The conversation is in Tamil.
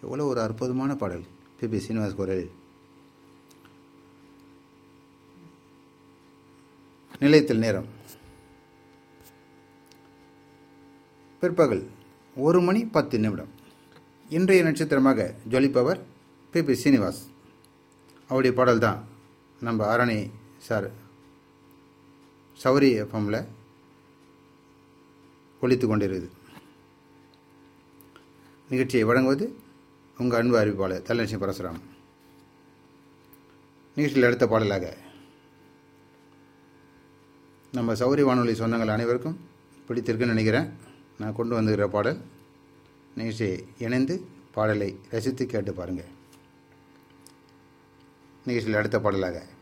எவ்வளோ ஒரு அற்புதமான பாடல் பிபி சீனிவாஸ் குரல் நிலையத்தில் நேரம் பிற்பகல் ஒரு மணி பத்து நிமிடம் இன்றைய நட்சத்திரமாக ஜொலிப்பவர் பிபி சீனிவாஸ் அவருடைய பாடல் தான் நம்ம ஆரணி சார் சௌரி எஃப்எம்மில் ஒழித்து கொண்டிருக்குது நிகழ்ச்சியை வழங்குவது உங்கள் அன்பு அறிவிப்பாளர் தலலட்சுமி பரசுராம் நிகழ்ச்சியில் அடுத்த பாடலாக நம்ம சௌரி வானொலி சொந்தங்கள் அனைவருக்கும் பிடித்திருக்குன்னு நினைக்கிறேன் நான் கொண்டு வந்துக்கிற பாடல் நிகழ்ச்சியை இணைந்து பாடலை ரசித்து கேட்டு பாருங்கள் நிகழ்ச்சியில் அடுத்த பாடலாக